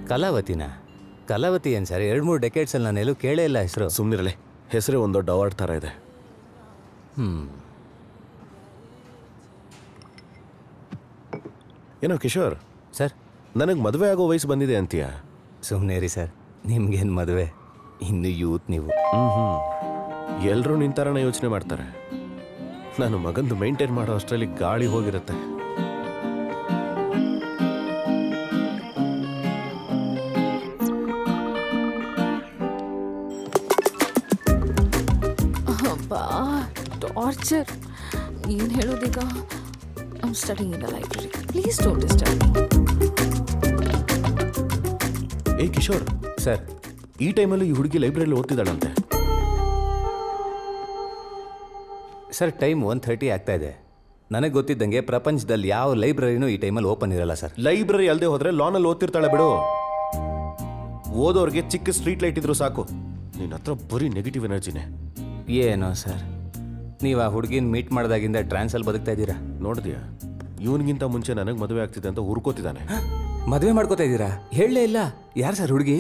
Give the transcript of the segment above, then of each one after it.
ಕಲಾವತಿನ ಕಲಾವತಿ ಏನು ಸರ್ ಎರಡು ಮೂರು ಡೆಕೆಟ್ಸಲ್ಲಿ ನಾನು ಎಲ್ಲೂ ಕೇಳೇ ಇಲ್ಲ ಹೆಸರು ಸುಮ್ಮನಿರಲೆ ಹೆಸರೇ ಒಂದು ದೊಡ್ಡ ಅವಾರ್ಡ್ ಥರ ಇದೆ ಹ್ಞೂ ಏನೋ ಕಿಶೋರ್ ಸರ್ ನನಗೆ ಮದುವೆ ಆಗೋ ವಯಸ್ಸು ಬಂದಿದೆ ಅಂತೀಯ ಸುಮ್ಮನೆ ರೀ ಸರ್ ನಿಮ್ಗೇನು ಮದುವೆ ಇನ್ನು ಯೂತ್ ನೀವು ಹ್ಞೂ ಹ್ಞೂ ಎಲ್ಲರೂ ನಿಂತಾರಣ ಯೋಚನೆ ಮಾಡ್ತಾರೆ ನಾನು ಮಗಂದು ಮೇಂಟೈನ್ ಮಾಡೋ ಅಷ್ಟರಲ್ಲಿ ಗಾಳಿ ಹೋಗಿರುತ್ತೆ ಅಬ್ಬಾ ಟಾರ್ಚರ್ ಏನು ಹೇಳೋದೀಗ I'm studying in the library please don't disturb ಏ ಕಿಶೋರ್ ಸರ್ ಈ ಟೈಮಲ್ಲಿ ಈ ಹುಡುಗಿ ಲೈಬ್ರರಿಲಿ ಓದ್ತಿದ್ದಾಳಂತೆ ಸರ್ ಟೈಮ್ ಒನ್ ಥರ್ಟಿ ಆಗ್ತಾ ಇದೆ ನನಗೆ ಗೊತ್ತಿದ್ದಂಗೆ ಪ್ರಪಂಚದಲ್ಲಿ ಯಾವ ಲೈಬ್ರರಿನೂ ಈ ಟೈಮಲ್ಲಿ ಓಪನ್ ಇರಲ್ಲ ಸರ್ ಲೈಬ್ರರಿ ಅಲ್ಲದೆ ಹೋದ್ರೆ ಲಾನಲ್ಲಿ ಓದ್ತಿರ್ತಾಳೆ ಬಿಡು ಓದೋರ್ಗೆ ಚಿಕ್ಕ ಸ್ಟ್ರೀಟ್ ಲೈಟ್ ಇದ್ರು ಸಾಕು ನಿನ್ನ ಹತ್ರ ಬರೀ ನೆಗೆಟಿವ್ ಎನರ್ಜಿನೇ ಏನೋ ಸರ್ ನೀವು ಆ ಹುಡುಗಿನ ಮೀಟ್ ಮಾಡಿದಾಗಿಂದ ಟ್ರಾನ್ಸಲ್ಲಿ ಬದುಕ್ತಾ ಇದ್ದೀರಾ ನೋಡಿದ್ಯಾ ಇವನಿಗಿಂತ ಮುಂಚೆ ನನಗೆ ಮದುವೆ ಆಗ್ತಿದೆ ಅಂತ ಹುರ್ಕೋತಿದ್ದಾನೆ ಮದುವೆ ಮಾಡ್ಕೋತಾ ಇದ್ದೀರಾ ಹೇಳಲೇ ಇಲ್ಲ ಯಾರು ಸರ್ ಹುಡುಗಿ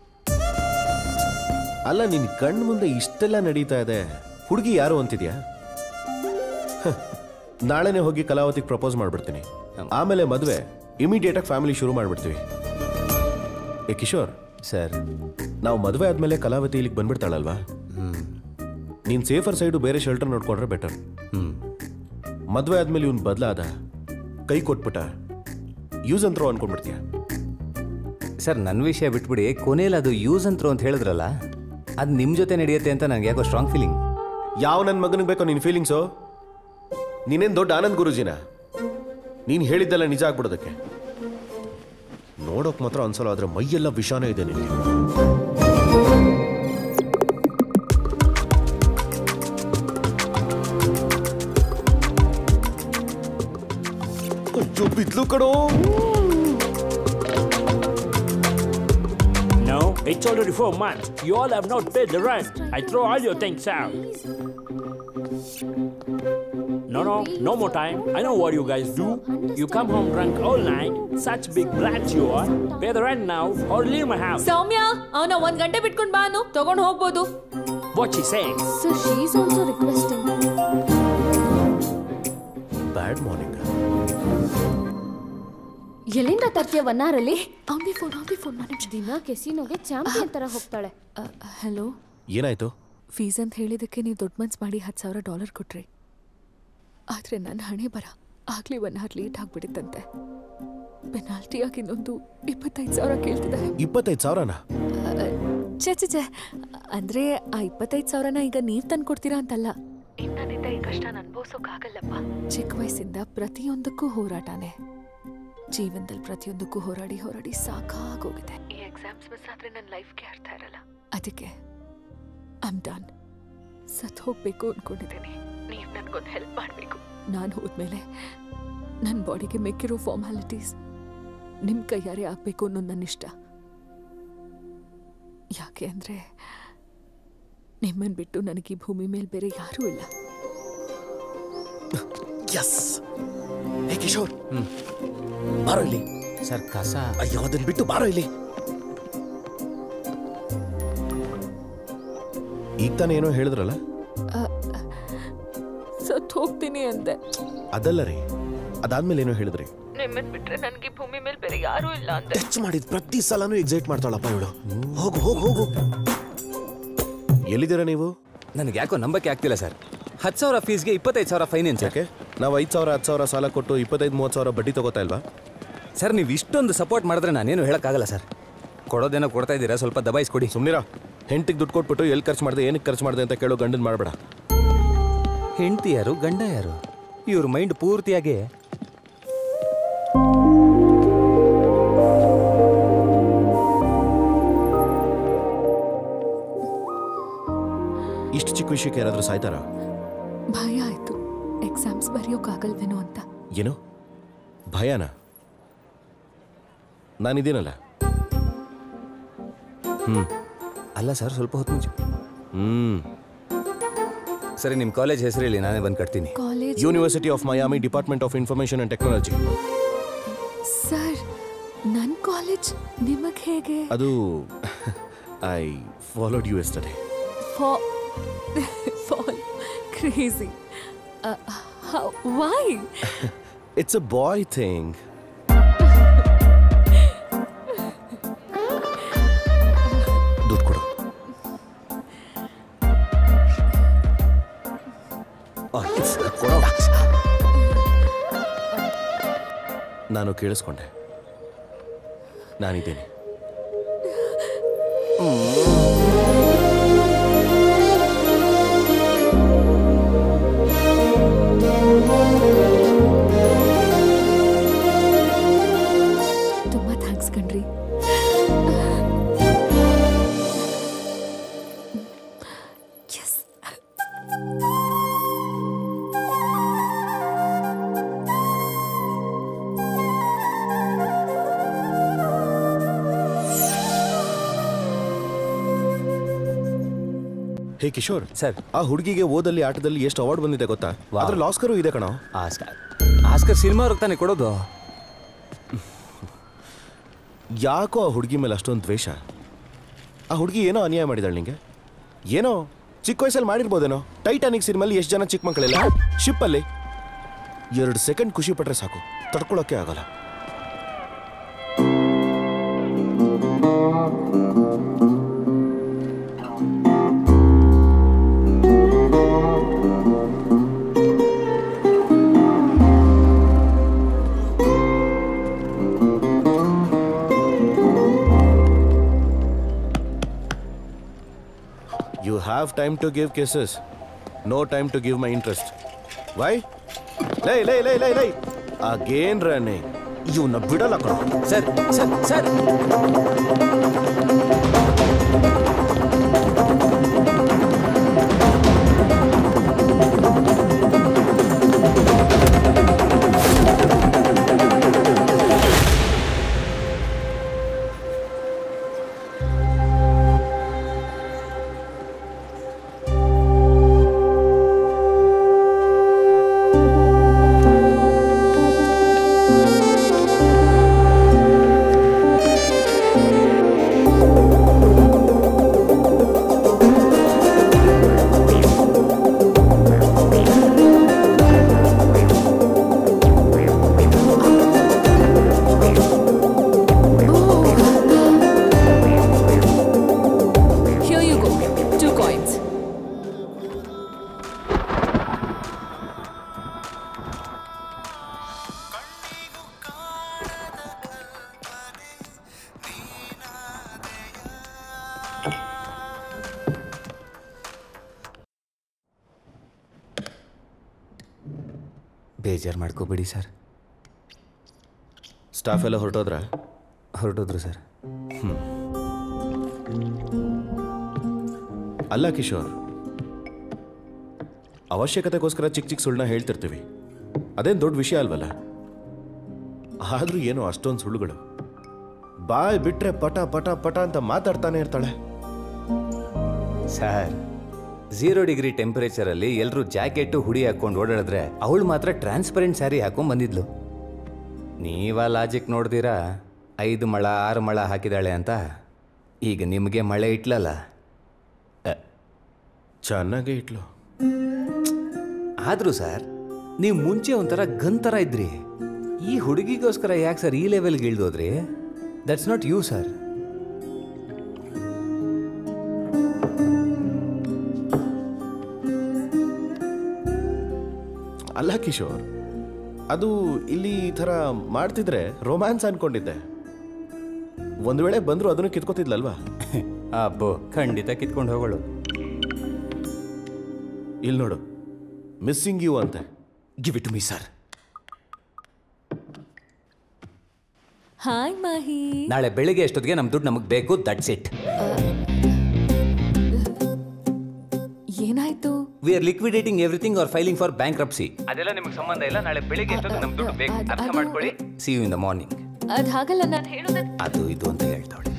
ಅಲ್ಲ ನಿನ್ ಕಣ್ಣು ಮುಂದೆ ಇಷ್ಟೆಲ್ಲ ನಡೀತಾ ಇದೆ ಹುಡುಗಿ ಯಾರು ಅಂತಿದ್ಯಾ ಹ, ನಾಳೆನೆ ಹೋಗಿ ಕಲಾವತಿಗೆ ಪ್ರಪೋಸ್ ಮಾಡ್ಬಿಡ್ತೀನಿ ಆಮೇಲೆ ಮದುವೆ ಇಮಿಡಿಯೇಟ್ ಆಗಿ ಫ್ಯಾಮಿಲಿ ಶುರು ಮಾಡ್ಬಿಡ್ತೀವಿ ಏ ಕಿಶೋರ್ ಸರ್ ನಾವು ಮದುವೆ ಆದ್ಮೇಲೆ ಕಲಾವತಿ ಇಲ್ಲಿಗೆ ಬಂದ್ಬಿಡ್ತಾಳಲ್ವಾ ನೀನ್ ಸೇಫರ್ ಸೈಡು ಬೇರೆ ಶೆಲ್ಟರ್ ನೋಡ್ಕೊಂಡ್ರೆ ಬೆಟರ್ ಹ್ಞೂ ಮದುವೆ ಆದ್ಮೇಲೆ ಇವ್ನು ಬದಲಾದ ಕೈ ಕೊಟ್ಬಿಟ್ಟ ಯೂಸ್ ಅಂತ್ರೋ ಅನ್ಕೊಂಡ್ಬಿಡ್ತೀಯ ಸರ್ ನನ್ನ ವಿಷಯ ಬಿಟ್ಬಿಡಿ ಕೊನೆಯಲ್ಲಿ ಅದು ಯೂಸ್ ಅಂತ್ರು ಅಂತ ಹೇಳಿದ್ರಲ್ಲ ಅದು ನಿಮ್ಮ ಜೊತೆ ನಡೆಯುತ್ತೆ ಅಂತ ನನಗೆ ಯಾಕೋ ಸ್ಟ್ರಾಂಗ್ ಫೀಲಿಂಗ್ ಯಾವ ನನ್ನ ಮಗನಿಗೆ ಬೇಕೋ ನಿನ್ನ ಫೀಲಿಂಗ್ಸು ನೀನೇನು ದೊಡ್ಡ ಆನಂದ್ ಗುರುಜಿನ ನೀನು ಹೇಳಿದ್ದೆಲ್ಲ ನಿಜ ಆಗ್ಬಿಡೋದಕ್ಕೆ ನೋಡೋಕ್ ಮಾತ್ರ ಅನ್ಸಲ್ಲ ಆದ್ರೆ ಮೈಯೆಲ್ಲ ವಿಷಾನೇ ಇದೆ ನಿನಗೆ ಅಯ್ಯೋ ಬಿದ್ಲು ಕಡೋ No, it's already four months. You all have not paid the rent. I throw all your things out. No, no, no more time. I know what you guys do. You come home drunk all night. Such big brats you are. Pay the rent now or leave my house. ಸೌಮ್ಯ ಅವನ ಒಂದ್ ಗಂಟೆ ಬಿಟ್ಕೊಂಡು ಬಾನು ತಗೊಂಡು ಹೋಗ್ಬೋದು What she saying? So she is also requesting. Bad morning ಎಲ್ಲಿಂದ ತರ್ತೀಯ one ಅವರಲ್ಲಿ Avni phone Avni phone ಮಾಡಿ ದಿನ ಕೆಸಿನೋಗೆ ಚಾಂಪಿಯನ್ ತರ ಹೋಗ್ತಾಳೆ ಹಲೋ ಏನಾಯ್ತು ಫೀಸ್ ಅಂತ ಹೇಳಿದಕ್ಕೆ ನೀವು ದೊಡ್ಡ ಮನ್ಸು ಮಾಡಿ ಹತ್ತು ಸಾವಿರ ಡಾಲರ್ ಕೊಟ್ರಿ ಆದರೆ ನನ್ನ ಹಣೆ ಬರ ಆಗ್ಲೇ ಒನ್ ಅವರ್ ಲೇಟ್ ಆಗಿಬಿಡಿತ್ತಂತೆ ಪೆನಾಲ್ಟಿಯಾಗಿ ಇನ್ನೊಂದು ಇಪ್ಪತ್ತೈದು ಸಾವಿರ ಕೇಳ್ತಿದ್ದಾರೆ ಇಪ್ಪತ್ತೈದು ಸಾವಿರನ ಛೆ ಛೆ ಛೆ ಅಂದ್ರೆ ಆ ಇಪ್ಪತ್ತೈದು ಸಾವಿರನ ಈಗ ನೀವ್ ತಂದು ಕೊಡ್ತೀರಾ ಅಂತಲ್ಲ ನನ್ನಿಂದ ಈ ಕಷ್ಟ ಅನ್ಭವಿಸೋಕ್ಕಾಗಲ್ಲಪ್ಪ ಚಿಕ್ಕ ವಯಸ್ಸಿಂದ ಪ್ರತಿಯೊಂದಕ್ಕೂ ಹೋರಾಟನೇ ಜೀವನದಲ್ಲಿ ಪ್ರತಿಯೊಂದಕ್ಕೂ ಹೋರಾಡಿ ಹೋರಾಡಿ ಸಾಕಾಗೋಗಿದೆ ಈ ಎಕ್ಸಾಮ್ಸ್ ಮಿಸ್ ಆದ್ರೆ ನನ್ನ ಲೈಫ್ಗೆ ಅರ್ಥ ಇರಲ್ಲ ಅದಕ್ಕೆ ಐಮ್ ಡನ್ ಸತ್ ಹೋಗ್ಬೇಕು ಅನ್ಕೊಂಡಿದ್ದೀನಿ ನೀವು ನನ್ಗೊಂದು ಹೆಲ್ಪ್ ಮಾಡಬೇಕು ನಾನು ಹೋದ್ಮೇಲೆ ನನ್ನ ಬಾಡಿಗೆ ಮೆಕ್ಕಿರೋ ಫಾರ್ಮಾಲಿಟೀಸ್ ನಿಮ್ಮ ಕೈಯಾರೆ ಆಗಬೇಕು ಅನ್ನೋದು ನನ್ನ ಇಷ್ಟ ಯಾಕೆ ಅಂದರೆ ನಿಮ್ಮನ್ನು ಬಿಟ್ಟು ನನಗೆ ಈ ಭೂಮಿ ಮೇಲೆ ಬೇರೆ ಯಾರೂ ಇಲ್ಲ ಎಸ್ ಹೇ ಕಿಶೋರ್ ಬಾರೋ ಇಲ್ಲಿ ಸರ್ ಕಸ ಅಯ್ಯೋ ಅದನ್ನ ಬಿಟ್ಟು ಬಾರೋ ಇಲ್ಲಿ ಈಗ ತಾನೇ ಏನೋ ಹೇಳಿದ್ರಲ್ಲ ಸತ್ ಹೋಗ್ತೀನಿ ಅಂದೆ ಅದಲ್ಲ ರೀ ಅದಾದ್ಮೇಲೆ ಏನೋ ಹೇಳಿದ್ರಿ ನಿಮ್ಮನ್ನು ಬಿಟ್ರೆ ನನಗೆ ಭೂಮಿ ಮೇಲೆ ಬೇರೆ ಯಾರೂ ಇಲ್ಲ ಅಂದೆ ಟಚ್ ಮಾಡಿದ ಪ್ರತಿ ಸಲನೂ ಎಕ್ಸೈಟ್ ಮಾಡ್ತಾಳಪ್ಪ ಇವಳು ಹೋಗು ಹೋಗು ಹೋಗು ಎಲ್ಲಿದ್ದೀರಾ ನೀವು ನನಗೆ ಯಾಕೋ ನಂಬಕ್ಕೆ ಆಗ್ತಿಲ್ಲ ಸರ್ ಹತ್ತು ಸಾವಿರ ಫೀಸ್ಗೆ ಇಪ್ಪತ್ತೈದು ಸಾವಿರ ಫೈನ್ ಏನು ಸರ್ ಯಾಕೆ ನಾವು ಐದು ಸಾವಿರ ಹತ್ತು ಸಾವಿರ ಸಾಲ ಕೊಟ್ಟು ಇಪ್ಪತ್ತೈದು ಮೂವತ್ತು ಸಾವಿರ ಬಡ್ಡಿ ತಗೋತಾ ಇಲ್ವಾ ಸರ್ ನೀವು ಇಷ್ಟೊಂದು ಸಪೋರ್ಟ್ ಮಾಡಿದ್ರೆ ನಾನೇನು ಹೇಳೋಕ್ಕಾಗಲ್ಲ ಸರ್ ಕೊಡೋದೇನೋ ಕೊಡ್ತಾ ಇದ್ದೀರಾ ಸ್ವಲ್ಪ ದಬಾಯಿಸ್ಕೊಡಿ ಸುಮ್ನಿರಾ ಹೆಂಡತಿಗೆ ದುಡ್ಡು ಕೊಟ್ಬಿಟ್ಟು ಎಲ್ಲಿ ಖರ್ಚು ಮಾಡಿದೆ ಏನಕ್ಕೆ ಖರ್ಚು ಮಾಡಿದೆ ಅಂತ ಕೇಳೋ ಗಂಡನ್ ಮಾಡಬೇಡ ಹೆಂಡತಿ ಯಾರು ಗಂಡ ಯಾರು ಇವ್ರ ಮೈಂಡ್ ಪೂರ್ತಿಯಾಗಿ ಇಷ್ಟು ಚಿಕ್ಕ ವಿಷಯಕ್ಕೆ ಯಾರಾದರೂ ಸಾಯ್ತಾರಾ ಭಯ ಆಯ್ತು ಎಕ್ಸಾಮ್ಸ್ ಬರೆಯೋಕ್ಕಾಗಲ್ವೇನೋ ಅಂತ ಏನು ಭಯನ ನಾನಿದ್ದೀನಲ್ಲ ಅಲ್ಲ ಸರ್ ಸ್ವಲ್ಪ ಹೊತ್ತು ಮುಂಚೆ ಹ್ಮ್ ಸರಿ ನಿಮ್ಮ ಕಾಲೇಜ್ ಹೆಸರು ಹೇಳಿ ನಾನೇ ಬಂದು ಕಟ್ತೀನಿ college university of Miami department of information and technology sir ನನ್ನ ಕಾಲೇಜ್ ನಿಮಗೆ ಹೇಗೆ ಅದು I followed you yesterday fall crazy why it's a boy thing ದುಡ್ಡು ಕೊಡು ಆ, ಕೊಡು. ನಾನು ಕೇಳಿಸ್ಕೊಂಡೆ ನಾನಿದ್ದೇನೆ ತುಂಬ ಥ್ಯಾಂಕ್ಸ್ ಕಣ್ರಿ ಎಸ್ ಹೇ ಕಿಶೋರ್ ಸರ್ ಆ ಹುಡುಗಿಗೆ ಓದಲ್ಲಿ ಆಟದಲ್ಲಿ ಎಷ್ಟು ಅವಾರ್ಡ್ ಬಂದಿದೆ ಗೊತ್ತಾ ವಾವ್. ಅದ್ರಲ್ಲಿ ಆಸ್ಕರು ಇದೆ ಕಣೋ ಆಸ್ಕರ್ ಆಸ್ಕರ್ ಸಿನಿಮಾ ಅವ್ರಿಗೆ ತಾನೇ ಕೊಡೋದು ಯಾಕೋ ಆ ಹುಡುಗಿ ಮೇಲೆ ಅಷ್ಟೊಂದು ದ್ವೇಷ ಆ ಹುಡುಗಿ ಏನೋ ಅನ್ಯಾಯ ಮಾಡಿದಾಳೆ ನಿಂಗೆ ಏನೋ ಚಿಕ್ಕ ವಯಸ್ಸಲ್ಲಿ ಮಾಡಿರ್ಬೋದೇನೋ ಟೈಟಾನಿಕ್ ಸಿನಿಮಲ್ಲಿ ಎಷ್ಟು ಜನ ಚಿಕ್ಕ ಮಕ್ಕಳೆಲ್ಲ ಶಿಪ್ಪಲ್ಲಿ ಎರಡು ಸೆಕೆಂಡ್ ಖುಷಿ ಪಟ್ರೆ ಸಾಕು ತಡ್ಕೊಳಕ್ಕೆ ಆಗಲ್ಲ you have time to give cases no time to give my interest why lie lie lie lie ಲೈ ಅಗೇನ್ ರನ್ನಿಂಗ್ ಇವನ್ನ ಬಿಡಲ್ಲ ಕಣ sir sir sir Here you go. Two coins. ಬೇಜಾರು ಮಾಡ್ಕೋಬೇಡಿ ಸರ್ ಸ್ಟಾಫ್ ಎಲ್ಲ ಹೊರಟೋದ್ರ ಹೊರಟೋದ್ರು ಸರ್ ಅಲ್ಲ ಕಿಶೋರ್ ಅವಶ್ಯಕತೆಗೋಸ್ಕರ ಚಿಕ್ಕ ಚಿಕ್ಕ ಸುಳ್ಳನ್ನ ಹೇಳ್ತಿರ್ತೀವಿ ಅದೇನು ದೊಡ್ಡ ವಿಷಯ ಅಲ್ವಲ್ಲ ಆದ್ರೂ ಏನೋ ಅಷ್ಟೊಂದು ಸುಳ್ಳುಗಳು ಬಾಯ್ ಬಿಟ್ರೆ ಪಟ ಪಟ ಪಟ ಅಂತ ಮಾತಾಡ್ತಾನೆ ಇರ್ತಾಳೆ ಸರ್ ಝೀರೋ ಡಿಗ್ರಿ ಟೆಂಪರೇಚರಲ್ಲಿ ಎಲ್ಲರೂ ಜಾಕೆಟು ಹುಡಿ ಹಾಕೊಂಡು ಓಡಾಡಿದ್ರೆ ಅವಳು ಮಾತ್ರ ಟ್ರಾನ್ಸ್ಪರೆಂಟ್ ಸ್ಯಾರಿ ಹಾಕೊಂಡು ಬಂದಿದ್ಲು ನೀವ ಲಾಜಿಕ್ ನೋಡ್ದಿರಾ ಐದು ಮಳ ಆರು ಮಳ ಹಾಕಿದಾಳೆ ಅಂತ ಈಗ ನಿಮಗೆ ಮಳೆ ಇಟ್ಲಲ್ಲ ಚೆನ್ನಾಗೇ ಇಟ್ಲು ಆದರೂ ಸರ್ ನೀವು ಮುಂಚೆ ಒಂಥರ ಗನ್ ಥರ ಇದ್ರಿ ಈ ಹುಡುಗಿಗೋಸ್ಕರ ಯಾಕೆ ಸರ್ ಈ ಲೆವೆಲ್ಗೆ ಇಳ್ದೋದ್ರಿ ದಟ್ಸ್ ನಾಟ್ ಯು ಸರ್ ಅಲ್ಲ ಕಿಶೋರ್ ಅದು ಇಲ್ಲಿ ಈ ಥರ ಮಾಡ್ತಿದ್ರೆ ರೊಮ್ಯಾನ್ಸ್ ಅನ್ಕೊಂಡಿದ್ದೆ ಒಂದು ವೇಳೆ ಬಂದ್ರು ಅದನ್ನು ಕಿತ್ಕೋತಿದ್ಲಲ್ವಾ ಅಬ್ಬೋ ಖಂಡಿತ ಕಿತ್ಕೊಂಡು ಹೋಗೋಳು ಇಲ್ಲಿ ನೋಡು ಮಿಸ್ಸಿಂಗ್ ಯು ಅಂತೆ give it me sir hi Mahi ನಾಳೆ ಬೆಳಿಗ್ಗೆ ಎಷ್ಟೊತ್ತಿಗೆ ನಮ್ಮ ದುಡ್ಡು ನಮಗೆ ಬೇಕು ದಟ್ಸ್ ಇಟ್ ಏನಾಯ್ತು we are liquidating everything are filing for bankruptcy ಅದೆಲ್ಲ ನಿಮಗೆ ಸಂಬಂಧ ಇಲ್ಲ ನಾಳೆ ಬೆಳಿಗ್ಗೆ ಎಷ್ಟೊತ್ತಿಗೆ ನಮ್ಮ ದುಡ್ಡು ಬೇಕು ಅದ್- ಅರ್ಥ ಅದು- ಮಾಡ್ಕೊಳ್ಳಿ see you in the morning ಅದ್ ಹಾಗಲ್ಲ ನಾನು ಹೇಳೋದ ಅದು ಇದು ಅಂತ ಹೇಳ್ತಾವಳೆ